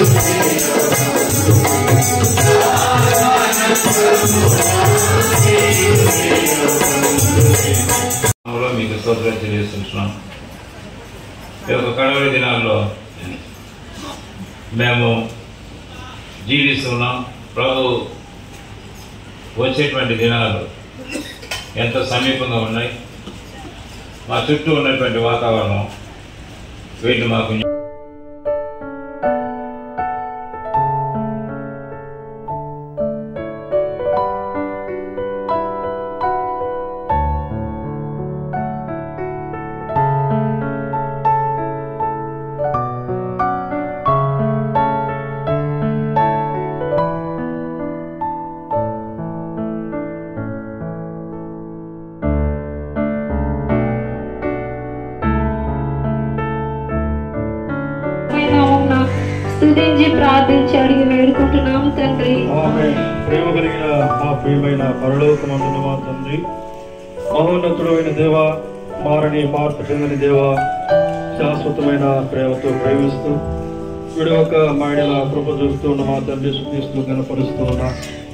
నామములో మీకు స్తోత్రం తెలియజేస్తున్నాం ఈ యొక్క కడవరి దినాల్లో మేము జీవిస్తున్నాం ప్రభు వచ్చేటువంటి దినాలు ఎంత సమీపంగా ఉన్నాయి మా చుట్టూ ఉన్నటువంటి వాతావరణం వీటిని మాకు నామమున స్తుతించి ప్రార్థించి అడిగి వేడుకుంటున్నాము తండ్రి ఆమె ప్రేమ కలిగిన మా ప్రియమైన పరలోకమందున మా తండ్రి మహోన్నతుడైన దేవ మారని మార్పు చెందని దేవ శాశ్వతమైన ప్రేమతో ప్రేమిస్తూ విడవక మాయల కృప చూస్తూ ఉన్న మా తండ్రి శుద్ధిస్తూ కనపరుస్తూ ఉన్న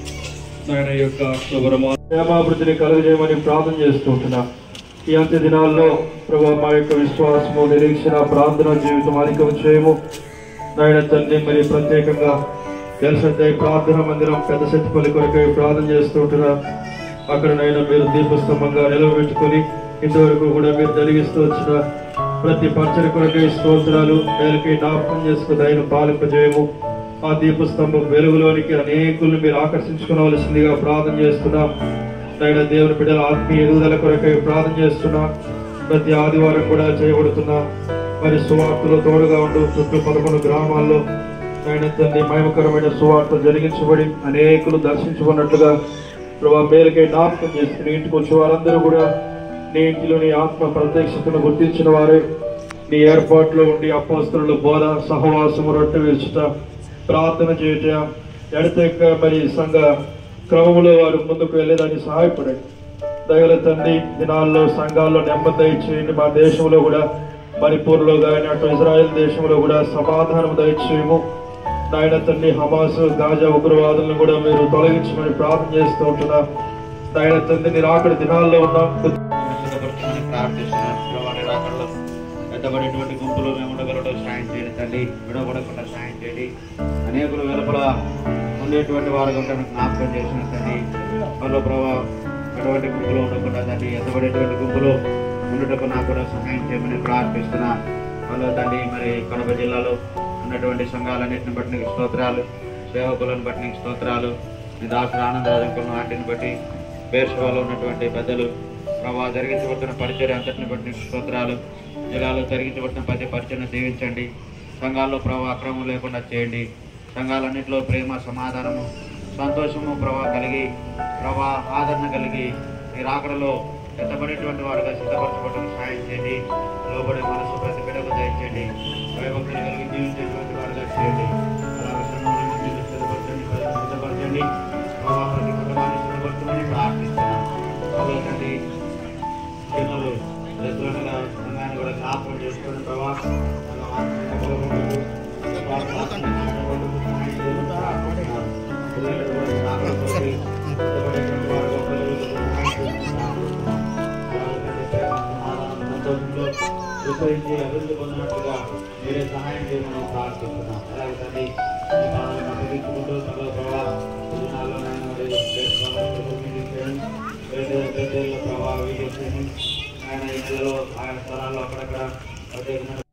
నాయన యొక్క శుభ్రమ ప్రేమాభివృద్ధిని కలుగజేయమని ప్రార్థన చేస్తూ ఉంటున్నా ఈ అంత్య దినాల్లో ప్రభు మా యొక్క విశ్వాసము నిరీక్షణ ప్రార్థన జీవితం అధికం చేయము నాయన తండ్రి మరి ప్రత్యేకంగా ఎల్సద్దే ప్రార్థన మందిరం పెద్ద శక్తిపల్లి కొరకై ప్రార్థన చేస్తూ ఉంటున్నా అక్కడ నైనా మీరు దీపస్తంభంగా నిలవబెట్టుకొని ఇంతవరకు కూడా మీరు జరిగిస్తూ వచ్చిన ప్రతి పంచరి కొరకై స్తోత్రాలు మేలకై జ్ఞాపకం చేసుకుని ఆయన పాలింపజేయము ఆ దీపస్తంభం వెలుగులోనికి అనేకులను మీరు ఆకర్షించుకోవలసిందిగా ప్రార్థన చేస్తున్నాం నాయన దేవుని బిడ్డల ఆత్మీయ ఎదుగుదల కొరకై ప్రార్థన చేస్తున్నాం ప్రతి ఆదివారం కూడా చేయబడుతున్నాం మరి సువార్తలో తోడుగా ఉంటూ చుట్టూ పదకొండు గ్రామాల్లో ఆయన తండ్రి మహిమకరమైన సువార్త జరిగించబడి అనేకులు దర్శించుకున్నట్లుగా ప్రభా మేలకై జ్ఞాపకం చేసుకుని ఇంటికి వచ్చే వారందరూ కూడా నీ ఇంటిలో నీ ఆత్మ ప్రత్యక్షతను గుర్తించిన వారే నీ ఏర్పాట్లో ఉండి అపోస్తరుల బోధ సహవాసము రొట్టె విరుచుట ప్రార్థన చేయుట ఎడతెక్క మరి సంఘ క్రమంలో వారు ముందుకు వెళ్ళేదానికి సహాయపడండి దయల తండ్రి దినాల్లో సంఘాల్లో నెమ్మది దయచేయండి మా దేశంలో కూడా మణిపూర్లో కానీ అటు ఇజ్రాయెల్ దేశంలో కూడా సమాధానం దయచేయము నాయన తండ్రి హమాస్ గాజా ఉగ్రవాదులను కూడా మీరు తొలగించమని ప్రార్థన చేస్తూ ఉంటున్నా నాయన తండ్రి మీరు అక్కడ దినాల్లో ఉన్నాం సిద్ధపరచమని ప్రార్థిస్తున్నాను ప్రభాని రాకడలో పెద్దబడేటువంటి గుంపులో మేము ఉండగలడం సాయం చేయండి తల్లి విడవబడకుండా సాయం చేయండి అనేకులు వెలుపల ఉండేటువంటి వారు కనుక జ్ఞాపకం చేసిన తండ్రి వాళ్ళు ప్రభావ ఎటువంటి గుంపులో ఉండకుండా తండ్రి ఎద్దబడేటువంటి గుంపులో ఉండటకు నాకు కూడా సహాయం చేయమని ప్రార్థిస్తున్నా వాళ్ళు తండ్రి మరి కడప జిల్లాలో ఉన్నటువంటి సంఘాలన్నింటిని బట్టి నీకు స్తోత్రాలు సేవకులను బట్టి నీకు స్తోత్రాలు నీ దాసుడు ఆనందరాజంకులను వాటిని బట్టి బేర్షవాలో ఉన్నటువంటి పెద్దలు ప్రభావ జరిగించబడుతున్న పరిచయం అంతటిని బట్టి నీకు స్తోత్రాలు జిల్లాలో జరిగించబడుతున్న ప్రతి పరిచయం దీవించండి సంఘాల్లో ప్రభావ అక్రమం లేకుండా చేయండి సంఘాలన్నింటిలో ప్రేమ సమాధానము సంతోషము ప్రభావ కలిగి ప్రభా ఆదరణ కలిగి ఈ రాకడలో ఎత్తబడేటువంటి వాడుగా సిద్ధపరచబడటం సహాయం చేయండి లోబడే మనసు ప్రతి బిడ్డకు దయచేయండి భయభక్తులు కలిగి జీవించేటువంటి వాడుగా చేయండి అలాగే సంఘాలన్నింటినీ సిద్ధపరచండి ప్రజలను సిద్ధపరచండి ప్రభావ ప్రతి కుటుంబాన్ని సిద్ధపరచమని ప్రార్థిస్తున్నాం అలాగే తండ్రి చిన్నలు రెగ్యులర్గా సంఘాన్ని కూడా జ్ఞాపకం చేసుకుని ప్రభావ సంఘం ఆత్మీయంగా బలపడుతూ, ప్రభావ ప్రార్థన చేయబడుతూ సహాయం చేస్తున్నాం. పిల్లలు కూడా జ్ఞాపకం చేసి, సిద్ధపడేటువంటి వారుగా పిల్లలకు సహాయం చేస్తున్నాం. అలాగే తండ్రి ప్రేమ, సమాధానం, సంతోషంలో విస్తరించి అభివృద్ధి పొందినట్లుగా మీరే సహాయం చేయమని ప్రార్థిస్తున్నాం అలాగే తండ్రి ఈ కాలంలో మద్దతించుకుంటూ సకల ప్రభావ ఈ దినాల్లో నాయన మరి దేశంలో మీటింగ్ చేయడం వేరే వేరే ప్రభావ వీడియో చేయడం ఆయన ఈ నెలలో ఆయా స్థలాల్లో అక్కడక్కడ ప్రత్యేకమైన